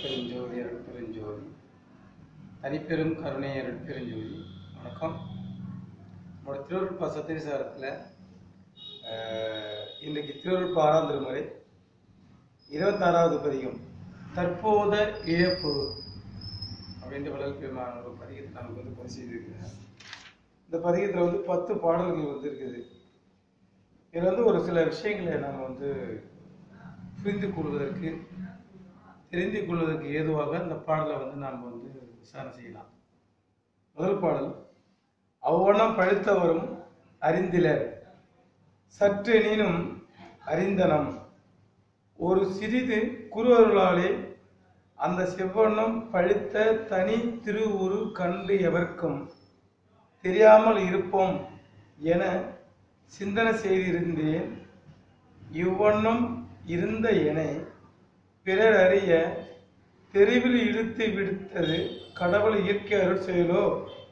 அருட்பெருஞ்சோதி அருட்பெருஞ்சோதி தனிப்பெரும் கருணை அருட்பெருஞ்சோதி வணக்கம் நம்மளோட திருவருட்பா சத்தியசாரத்தில் இன்றைக்கு திருவருட்பா ஆறாம் திருமுறை இருபத்தாறாவது பதிகம் தற்போத இழப்பு அப்படின்ற வள்ளல் பெருமான ஒரு பதிகத்தை நமக்கு வந்து பதிவு செய்திருக்கிறார் இந்த பதிகத்தில் வந்து பத்து பாடல்கள் வந்து இருக்குது இதில் வந்து ஒரு சில விஷயங்களை நாம் வந்து புரிந்து கொள்வதற்கு தெரிந்து கொள்வதற்கு ஏதுவாக இந்த பாடலை வந்து நாம் வந்து விசாரணை செய்யலாம் முதல் பாடல் அவ்வண்ணம் பழுத்தவரும் அறிந்திலர் சற்றெனினும் அறிந்தனம் ஒரு சிறிது குருவருளாலே அந்த செவ்வண்ணம் பழுத்த தனி திருவுரு கண்டு எவர்க்கும் தெரியாமல் இருப்போம் என சிந்தனை செய்திருந்தேன் இவ்வண்ணம் இருந்த என பிறர் அறிய தெருவில் இழுத்து விடுத்தது கடவுள் இயற்கை அருள் செயலோ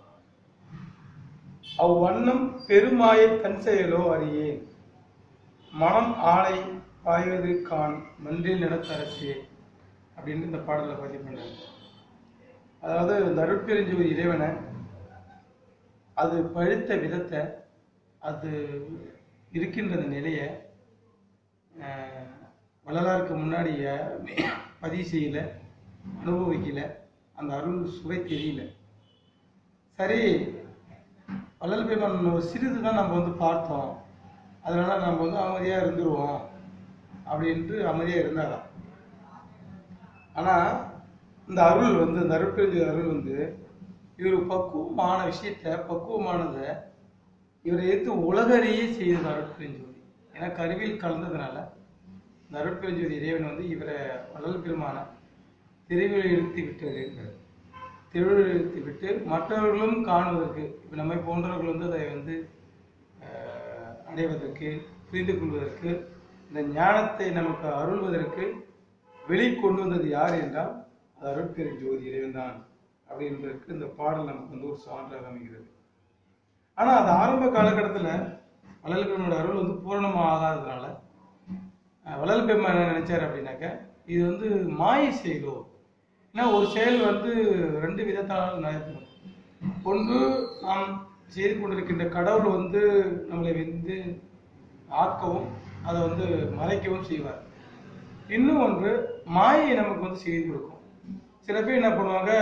அவ்வண்ணம் பெருமாய தன் செயலோ அறியேன் மனம் ஆணை பாய்வது கான் மன்றில் நிலத்தரசே அப்படின்னு இந்த பாடலை பதிவு பண்ணாங்க அதாவது இந்த அருட்பெருஞ்சோதி இறைவனை அது பழுத்த விதத்தை அது இருக்கின்ற அந்த நிலையை அஹ், வள்ளலாருக்கு முன்னாடி அஹ், பதிவு செய்யல அனுபவிக்கல அந்த அருள் சுவை தெரியல சரி வள்ளல் பெருமான் ஒரு சிறிது தான் நம்ம வந்து பார்த்தோம் அதனால நம்ம வந்து அமைதியாக இருந்துருவோம் அப்படின்ட்டு அமைதியாக இருந்தாராம் ஆனால் இந்த அருள் வந்து இந்த அருட்பெருஞ்சு அருள் வந்து இவர் பக்குவமான விஷயத்த பக்குவமானதை இவரை எடுத்து உலகறியே செய்தது அருட்பெருஞ்சோதி ஏன்னா கருவியில் கலந்ததுனால இந்த அருட்பெருஞ்சோதி இறைவன் வந்து இவரை வள்ளல் பெருமான திருவில் இழுத்து விட்டது திருவில் இழுத்து விட்டு மற்றவர்களும் காணுவதற்கு இப்போ நம்மை போன்றவர்கள் வந்து அதை வந்து அஹ், அடைவதற்கு புரிந்து கொள்வதற்கு இந்த ஞானத்தை நமக்கு அருள்வதற்கு வெளிக்கொண்டு வந்தது யார் என்றால் அது அருட்பெருஞ்சோதி இறைவன் தான் அப்படின்றதுக்கு இந்த பாடல் நமக்கு வந்து ஒரு சான்றாக அமைகிறது ஆனா அது ஆரம்ப காலகட்டத்துல வள்ளல் பெருமானோட அருள் வந்து பூரணமா ஆகாததுனால அஹ், வள்ளல் பெருமான் என்ன நினைச்சாரு அப்படின்னாக்க இது வந்து மாய செயலோ ஏன்னா ஒரு செயல் வந்து ரெண்டு விதத்தால் நடைபெறும் ஒன்று நாம் செய்து கொண்டிருக்கின்ற கடவுள் வந்து நம்மளை வந்து ஆக்கவும் அதை வந்து மறைக்கவும் செய்வார் இன்னும் ஒன்று மாயை நமக்கு வந்து செய்து கொடுக்கும் சில பேர் என்ன பண்ணுவாங்க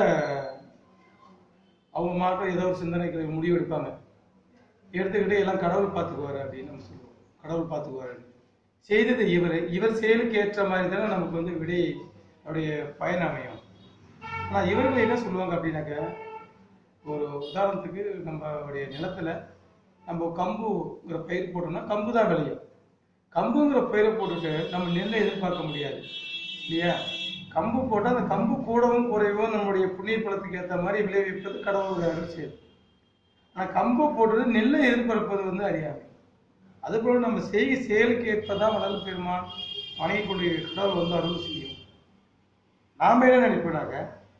அவங்க மாட்டம் ஏதோ ஒரு சிந்தனைக்கு முடிவு எடுப்பாங்க எடுத்துக்கிட்டு எல்லாம் கடவுள் பார்த்துக்குவாரு அப்படின்னு நம்ம சொல்லுவோம் கடவுள் பார்த்துக்குவாரு செய்தது இவர் இவர் செயலுக்கு ஏற்ற மாதிரி தானே நமக்கு வந்து விடை அவருடைய பயன் அமையும் ஆனா இவர்கள் என்ன சொல்லுவாங்க அப்படின்னாக்க ஒரு உதாரணத்துக்கு நம்மளுடைய நிலத்துல நம்ம கம்புங்கிற பயிர் போட்டோம்னா கம்பு தான் விளையும் கம்புங்கிற பயிரை போட்டுட்டு நம்ம நெல்லை எதிர்பார்க்க முடியாது இல்லையா கம்பு போட்டால் அந்த கம்பு கூடவும் குறைவும் நம்மளுடைய புண்ணிய பலத்துக்கு ஏற்ற மாதிரி விளைவிப்பது கடவுளுடைய அரசியல் ஆனால் கம்பு போட்டது நெல்லை எதிர்பார்ப்பது வந்து அறியாமை அதுபோல நம்ம செய்ய செயலுக்கு ஏற்பதான் வளர்ந்து பெருமான் வணங்கி கொண்டு கடவுள் வந்து அருள் செய்யும் நாம என்ன நினைப்போனாக்க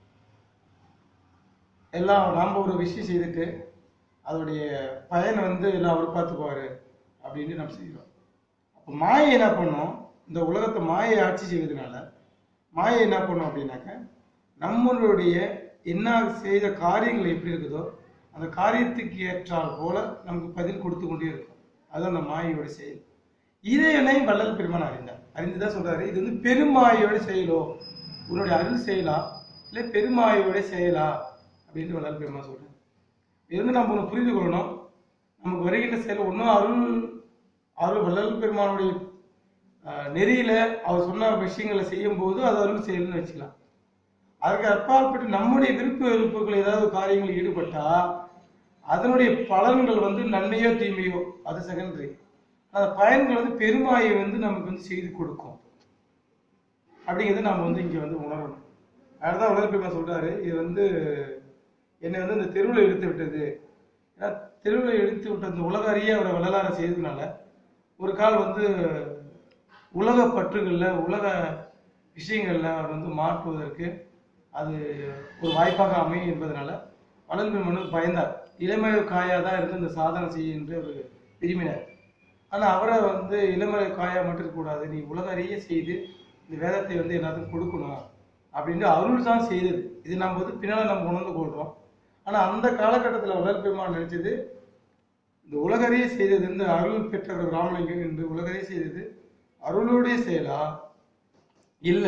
எல்லாம் நாம் ஒரு விஷயம் செய்துட்டு அதோடைய பயனை வந்து எல்லாம் அவர் பார்த்துக்குவாரு அப்படின்னு நம்ம செய்கிறோம் அப்போ மாயை என்ன பண்ணும் இந்த உலகத்தை மாயை ஆட்சி செய்வதனால மாயை என்ன பண்ணும் அப்படின்னாக்க நம்மளுடைய என்ன செய்த காரியங்கள் எப்படி இருக்குதோ அந்த காரியத்துக்கு ஏற்றால் போல நமக்கு பதில் கொடுத்து கொண்டே இருக்கும் அதுதான் அந்த மாயையோட செயல் இதனை வள்ளல் பெருமான் அறிந்தார் அறிந்துதான் சொல்றாரு இது வந்து பெருமாயோட செயலோ உன்னுடைய அருள் செயலா இல்லை பெருமாயோட செயலா அப்படின்னு வள்ளல் பெருமான் சொல்றாரு இது வந்து நம்ம ஒன்று புரிந்து கொள்ளணும் நமக்கு வருகின்ற செயல் ஒன்றும் அருள் அருள் வள்ளல் பெருமானுடைய ஆஹ், நெறியில அவர் சொன்ன விஷயங்களை செய்யும் போது அது அருள் செயல்னு வச்சுக்கலாம் அதுக்கு அப்பாற்பட்டு நம்முடைய விருப்ப வெறுப்புகள் ஏதாவது காரியங்களில் ஈடுபட்டா அதனுடைய பலன்கள் வந்து நன்மையோ தீமையோ அது செகண்டரி அந்த பயன்கள் வந்து பெருமாயை வந்து நமக்கு வந்து செய்து கொடுக்கும் அப்படிங்கிறத நம்ம வந்து இங்க வந்து உணரணும் அதுதான் உலக பெருமா சொல்றாரு இது வந்து என்னை வந்து இந்த தெருவில் இழுத்து விட்டது ஏன்னா தெருவில் இழுத்து விட்ட அந்த உலக அறிய அவரை வள்ளலார செய்ததுனால ஒரு கால் வந்து உலக பற்றுகள்ல உலக விஷயங்கள்ல அவர் வந்து மாற்றுவதற்கு அது ஒரு வாய்ப்பாக அமையும் என்பதனால வள்ளல் பெருமான் வந்து பயந்தார் இளமலை காயா தான் இருந்து இந்த சாதனை செய்ய என்று அவர் விரும்பினார் ஆனா அவரை வந்து இளமலை காயா மட்டும் இருக்கக்கூடாது நீ உலக அறிய செய்து இந்த வேதத்தை வந்து எல்லாத்துக்கும் கொடுக்கணும் அப்படின்னு அருள் தான் செய்தது இது நம்ம வந்து பின்னால் நம்ம உணர்ந்து கொள்றோம் ஆனா அந்த காலகட்டத்தில் வள்ளல் பெருமான் நினைச்சது இந்த உலகறிய செய்தது இந்த அருள் பெற்றவர் ராமலிங்கம் என்று உலகறிய செய்தது அருளுடைய செயலா இல்ல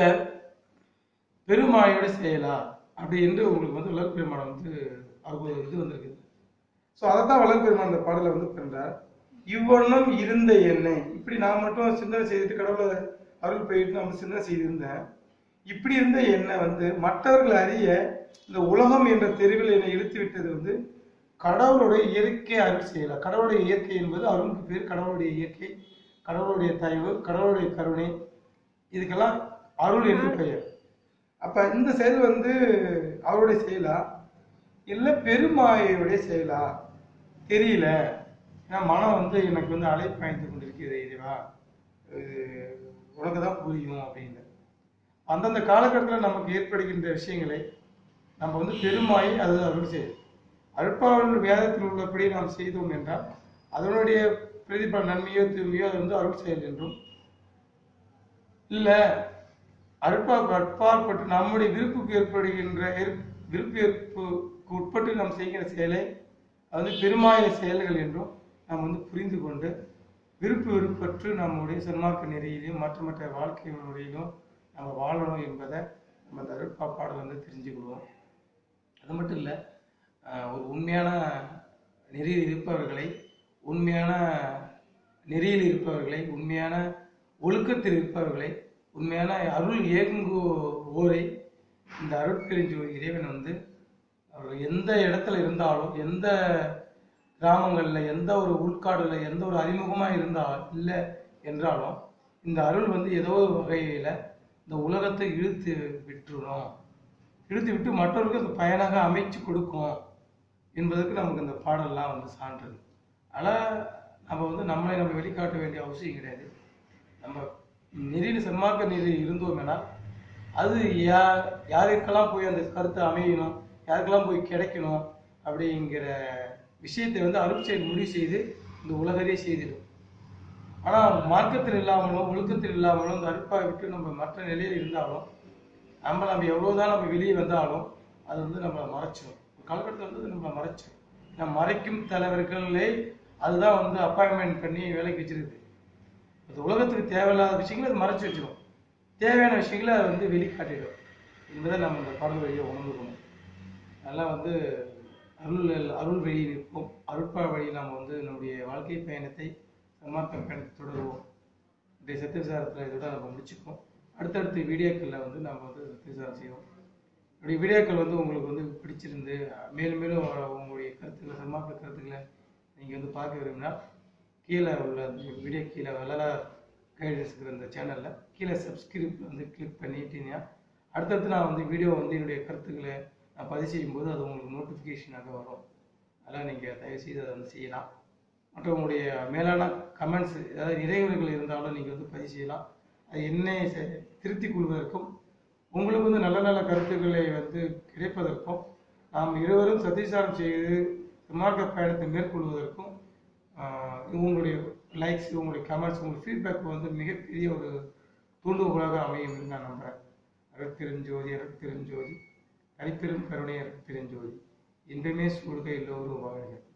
பெருமாயோட செயலா அப்படி என்று உங்களுக்கு வந்து வள்ளல் பெருமான் வந்து அவர் இது வந்திருக்குது ஸோ அதைத்தான் வள்ளல் பெருமான் அந்த பாடலை வந்து பண்றார் இவ்வண்ணம் இருந்த என்னை இப்படி நான் மட்டும் சிந்தனை செய்துட்டு கடவுளை அருள் போயிட்டு நம்ம சிந்தனை செய்திருந்தேன் இப்படி இருந்த என்னை வந்து மற்றவர்கள் அறிய இந்த உலகம் என்ற தெருவில் என்னை இழுத்து விட்டது வந்து கடவுளுடைய இயற்கை அருள் செய்யல கடவுளுடைய இயற்கை என்பது அருளுக்கு பேர் கடவுளுடைய இயற்கை கடவுளுடைய தயவு கடவுளுடைய கருணை இதுக்கெல்லாம் அருள் என்று பெயர் அப்ப இந்த செயல் வந்து அவருடைய செயலா இல்ல பெருமாயையுடைய செயலா தெரியல ஏன்னா மனம் வந்து எனக்கு வந்து அலைப்பாய்ந்து கொண்டிருக்கிறது இதுவா உனக்கு தான் புரியும் அப்படின்னு அந்தந்த காலகட்டத்தில் நமக்கு ஏற்படுகின்ற விஷயங்களை நம்ம வந்து பெருமாயை அது அருள் செய்யும் அருட்பாவல் வேதத்தில் உள்ளபடி நாம் செய்தோம் என்றால் அதனுடைய பிரதிபல நன்மையோ தீமையோ அது வந்து அருள் செயல் என்றும் இல்ல அருட்பாவுக்கு அற்பாற்பட்டு நம்முடைய விருப்புக்கு ஏற்படுகின்ற ஏற்- விருப்பு ஏற்புக்கு உட்பட்டு நாம் செய்கிற செயலை அது வந்து பெருமாய செயல்கள் என்றும் நாம் வந்து புரிந்து கொண்டு விருப்பு விருப்பற்று நம்முடைய சன்மார்க்க நெறியிலும் மற்ற மற்ற வாழ்க்கை முறையிலும் நம்ம வாழணும் என்பதை நம்ம அந்த அருட்பா பாடல் வந்து தெரிஞ்சுக்கிடுவோம் அது மட்டும் இல்லை ஒரு உண்மையான நெறியில் இருப்பவர்களை உண்மையான நெறியில் இருப்பவர்களை உண்மையான ஒழுக்கத்தில் இருப்பவர்களை உண்மையான அருள் இயங்குவோரை இந்த அருட்பெருஞ்சோதி இறைவன் வந்து அவர் எந்த இடத்துல இருந்தாலும் எந்த கிராமங்களில் எந்த ஒரு உள்காடுல எந்த ஒரு அறிமுகமாக இருந்தால் இல்லை என்றாலும் இந்த அருள் வந்து ஏதோ ஒரு வகையில் இந்த உலகத்தை இழுத்து விட்டுரும் இழுத்து விட்டு மற்றவர்களுக்கு அது பயனாக அமைச்சு கொடுக்கும் என்பதற்கு நமக்கு இந்த பாடல்லாம் வந்து சான்று ஆனால் நம்ம வந்து நம்மளை நம்ம வெளிக்காட்ட வேண்டிய அவசியம் கிடையாது நம்ம நெறியில் சன்மார்க்க நெறி இருந்தோம்னா அது யா யாருக்கெல்லாம் போய் அந்த கருத்தை அமையணும் யாருக்கெல்லாம் போய் கிடைக்கணும் அப்படிங்கிற விஷயத்தை வந்து அருட்செயல் முடிவு செய்து இந்த உலகரே செய்திடும் ஆனால் மார்க்கத்தில் இல்லாமலும் ஒழுக்கத்தில் இல்லாமலும் இந்த அருட்பாவை விட்டு நம்ம மற்ற நிலையில் இருந்தாலும் நம்ம நம்ம எவ்வளவுதான் நம்ம வெளியே வந்தாலும் அது வந்து நம்மளை மறைச்சிடும் ஒரு காலகட்டத்தில் வந்து அது நம்மளை மறைச்சிடும் நம்ம மறைக்கும் தலைவர்களே அதுதான் வந்து அப்பாயின்மெண்ட் பண்ணி வேலைக்கு வச்சிருக்குது அது உலகத்துக்கு தேவையில்லாத விஷயங்களை அது மறைச்சு வச்சிடும் தேவையான விஷயங்களை அது வந்து வெளிக்காட்டிடும் என்பதை நம்ம இந்த பாடல் வழியை உணர்ந்துக்கணும் நல்லா வந்து அருள் அருள் வழி நிற்போம் அருட்பா வழி நாம் வந்து நம்முடைய வாழ்க்கை பயணத்தை சன்மார்க்க பயணத்தை தொடருவோம் இன்றைய சத்தியசாரத்தில் இதோட நம்ம முடிச்சுப்போம் அடுத்தடுத்த வீடியோக்களில் வந்து நம்ம வந்து சத்தியசாரம் செய்வோம் இப்படி வீடியோக்கள் வந்து உங்களுக்கு வந்து பிடிச்சிருந்து மேலும் மேலும் உங்களுடைய கருத்துக்களை சன்மார்க்க கருத்துக்களை நீங்கள் வந்து பார்க்க விரும்பினா கீழே உள்ள அந்த வீடியோ கீழே வள்ளலார் கைடன்ஸுங்கிற அந்த சேனலில் கீழே சப்ஸ்கிரைப் வந்து கிளிக் பண்ணிட்டீங்கன்னா அடுத்தடுத்து நான் வந்து வீடியோ வந்து என்னுடைய கருத்துக்களை நான் பதிவு செய்யும்போது அது உங்களுக்கு நோட்டிஃபிகேஷனாக வரும் அதெல்லாம் நீங்கள் தயவு செய்து அதை வந்து செய்யலாம் மற்றும் உங்களுடைய மேலான கமெண்ட்ஸ் ஏதாவது நிறைவுகள் இருந்தாலும் நீங்கள் வந்து பதிவு செய்யலாம் அது என்னை செ- திருத்திக் கொள்வதற்கும் உங்களுக்கு வந்து நல்ல நல்ல கருத்துக்களை வந்து கிடைப்பதற்கும் நாம் இருவரும் சத்திசாரம் செய்து மார்க்க பயணத்தை மேற்கொள்வதற்கும் ஆஹ், உங்களுடைய லைக்ஸ் உங்களுடைய கமெண்ட்ஸ் உங்களுடைய ஃபீட்பேக் வந்து மிகப்பெரிய ஒரு தூண்டுகோலாக அமையும் என்று நான் நம்புகிறேன் அருட்பெருஞ்சோதி அருட்பெருஞ்சோதி தனிப்பெரும் கருணை அருட்பெருஞ்சோதி இன்பமே சூழ்க எல்லோரும் வாழ்க